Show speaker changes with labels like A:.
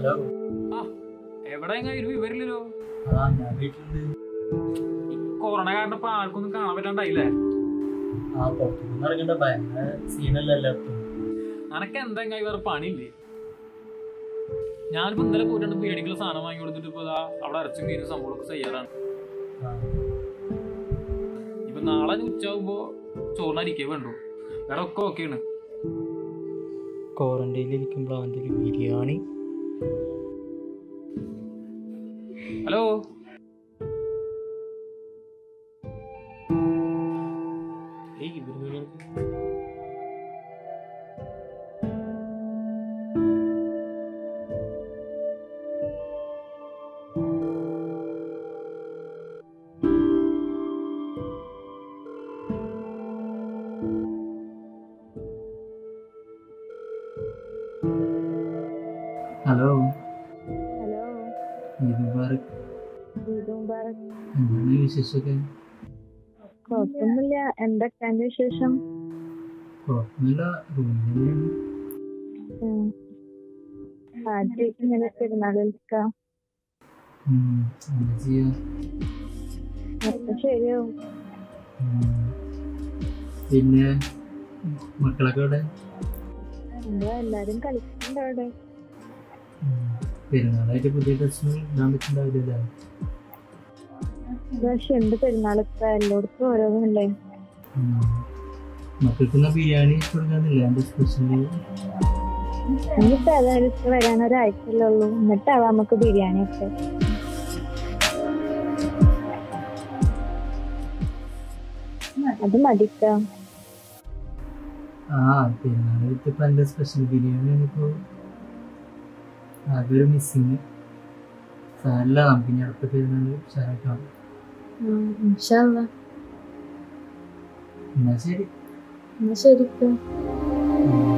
A: Hello
B: എവിടെ ഒരു വിവരില്ലല്ലോ
A: ആ ഞാൻ വീട്ടിലുണ്ട്
B: ഈ കൊറോണ കാരണം ഇപ്പൊ ആർക്കൊന്നും കാണാൻ പറ്റാണ്ടായില്ലേ
A: ആ പുറത്തുനിന്ന് ഇറങ്ങേണ്ട ഭയങ്കര സീനല്ല എല്ലാവർക്കും
B: നിനക്ക് എന്താ വേറെ പണിയില്ലേ ഞാനിപ്പോ ഇന്നലെ പോയിട്ടുണ്ട് ബിരിയാണിക്കുള്ള സാധനം വാങ്ങി കൊടുത്തിട്ട് ഇപ്പൊ ദാ അവിടെ അരച്ചും മീനും സംഭവമൊക്കെ തയ്യാറാണ്
A: ആ,
B: ഇപ്പൊ നാളെ ഉച്ചയാകുമ്പോ ചോറിനരിക്കേ വേണ്ടു വേറെ ഒക്കെ ഓക്കെയാണ്
C: ക്വാറന്റൈനിൽ ഇരിക്കുമ്പോൾ അവൻ്റെ ഒരു ബിരിയാണി
B: ഹലോ ഏയ് ഇവര്
A: ഹലോ
D: ഹലോ
A: ഈദ് മുബാറക്
D: ഈദ് മുബാറക്
A: എന്താണ് വിശേഷമൊക്കെ
D: കുഴപ്പമൊന്നുമില്ല എന്തൊക്കെയാണ് വിശേഷം
A: കുഴപ്പമില്ല റൂമിൽ തന്നെയാണ്
D: ഉം. ആദ്യം ഇങ്ങനെ പെരുന്നാൾ വിളിക്കാം
A: ഉം, എന്താ ചെയ്യാ
D: അപ്പൊ ശരിയാവും
A: ഉം. പിന്നെ മക്കളൊക്കെ ഇവിടെ
D: എന്താ എല്ലാരും കളിക്കുന്നുണ്ട് അവിടെ
A: ഉം. പെരുന്നാളായിട്ട് പുതിയ ഡ്രസ്സ് ഇടാൻ പറ്റുന്നുണ്ടാവില്ലല്ലേ
D: പക്ഷെ എന്ത് പെരുന്നാളിപ്പോ എല്ലായിടത്തും ഓരോന്നല്ലേ
A: ഉം. മക്കൾക്കുള്ള ബിരിയാണി കൊടുക്കാന്നില്ല എൻ്റെ സ്പെഷ്യല്
D: ഇനിയിപ്പോ ഏതായാലും ഇപ്പൊ വരാൻ ഒരാഴ്ചയല്ലേ ഉള്ളൂ എന്നിട്ടാവാം നമുക്ക് ബിരിയാണി ഒക്കെ അത് മതിക്കാം
A: ആ പെരുന്നാളായിട്ട് ഇപ്പം എൻ്റെ സ്പെഷ്യൽ ബിരിയാണിയാണ് ഇപ്പോൾ അതൊരു മിസ്സിങ് സാരല്ല നമുക്ക് ഇനി അടുത്ത പെരുന്നാൾ ഉഷാറാക്കാം
D: ഇൻഷാല്ല
A: എന്നാ ശരി
D: എന്നാ ശരിക്കും
A: ഉം.